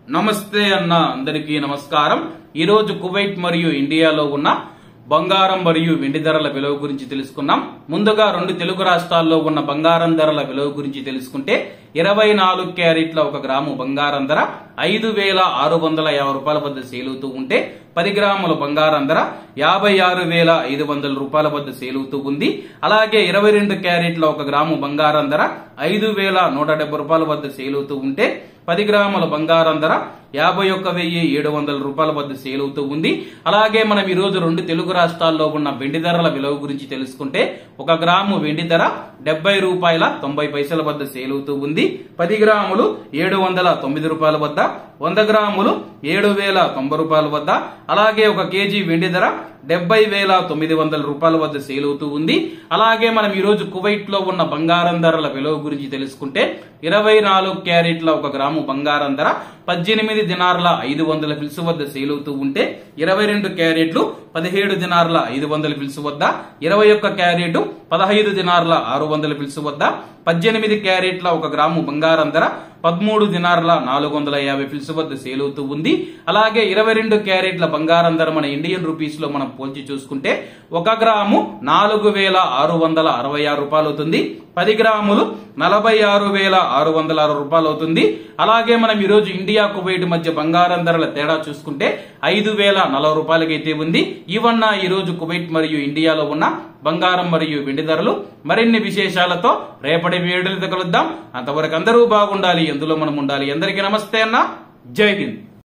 నమస్తే అన్న అందరికీ నమస్కారం ఈ రోజు కువైట్ మరియు ఇండియాలో ఉన్న బంగారం మరియు వెండి ధరల విలువ గురించి తెలుసుకున్నాం ముందుగా రెండు తెలుగు రాష్ట్రాల్లో ఉన్న బంగారం ధరల విలువ గురించి తెలుసుకుంటే ఇరవై నాలుగు క్యారెట్ల ఒక గ్రాము బంగారం ధర ఐదు వేల ఆరు వందల యాభై రూపాయల వద్ద సేలుతూ ఉంటే పది గ్రాముల బంగారం ధర యాభై ఆరు వేల ఐదు వందల రూపాయల వద్ద సేలుతూ ఉంది అలాగే ఇరవై రెండు క్యారెట్ల ఒక గ్రాము బంగారం ధర ఐదు వేల నూట డెబ్బై రూపాయల వద్ద సేలుతూ ఉంటే పది గ్రాముల బంగారం ధర యాభై ఒక్క వెయ్యి ఏడు వందల రూపాయల వద్ద సేల్ అవుతూ ఉంది అలాగే మనం ఈ రోజు రెండు తెలుగు రాష్ట్రాల్లో ఉన్న వెండి ధరల విలువ గురించి తెలుసుకుంటే ఒక గ్రాము వెండి ధర డెబ్బై రూపాయల తొంభై పైసల వద్ద సేల్ అవుతూ ఉంది పది గ్రాములు ఏడు వందల తొమ్మిది రూపాయల వద్ద వంద గ్రాములు ఏడు వేల తొంభై రూపాయల వద్ద అలాగే ఒక కేజీ వెండి ధర డెబ్బై వేల తొమ్మిది వందల రూపాయల వద్ద సేల్ అవుతూ ఉంది అలాగే మనం ఈ రోజు కువైట్ లో ఉన్న బంగారం ధరల విలువ గురించి తెలుసుకుంటే ఇరవై నాలుగు క్యారెట్ల ఒక గ్రాము బంగారం ధర పద్దెనిమిది దినార్ల ఐదు వందల ఫిల్స్ వద్ద సేల్ అవుతూ ఉంటే ఇరవై రెండు క్యారెట్లు పదిహేడు దినార్ల ఐదు వందల ఫిల్స్ వద్ద ఇరవై ఒక్క క్యారెట్ పదహైదు దినార్ల ఆరు వందల ఫిల్స్ వద్ద పద్దెనిమిది క్యారెట్ల ఒక గ్రాము బంగారం ధర పదమూడు దినార్ల నాలుగు వందల యాభై ఫిల్స్ వద్ద సేల్ అవుతూ ఉంది అలాగే ఇరవై రెండు క్యారెట్ల బంగారం ధర మన ఇండియన్ రూపీస్ లో మనం పోల్చి చూసుకుంటే ఒక గ్రాము నాలుగు వేల ఆరు వందల అరవై ఆరు రూపాయలు అవుతుంది పది గ్రాములు నలభై ఆరు వేల ఆరు వందల ఆరు రూపాయలు అవుతుంది అలాగే మనం ఈ రోజు ఇండియా కువైట్ మధ్య బంగారం ధరల తేడా చూసుకుంటే ఐదు వేల నలభై రూపాయలకైతే ఉంది ఇవన్న ఈ రోజు కువైట్ మరియు ఇండియాలో ఉన్న బంగారం మరియు వెండి ధరలు మరిన్ని విశేషాలతో రేపటి వేడులతో కలుద్దాం అంతవరకు అందరూ బాగుండాలి ఎందులో మనం ఉండాలి అందరికీ నమస్తే అన్న జై హింద్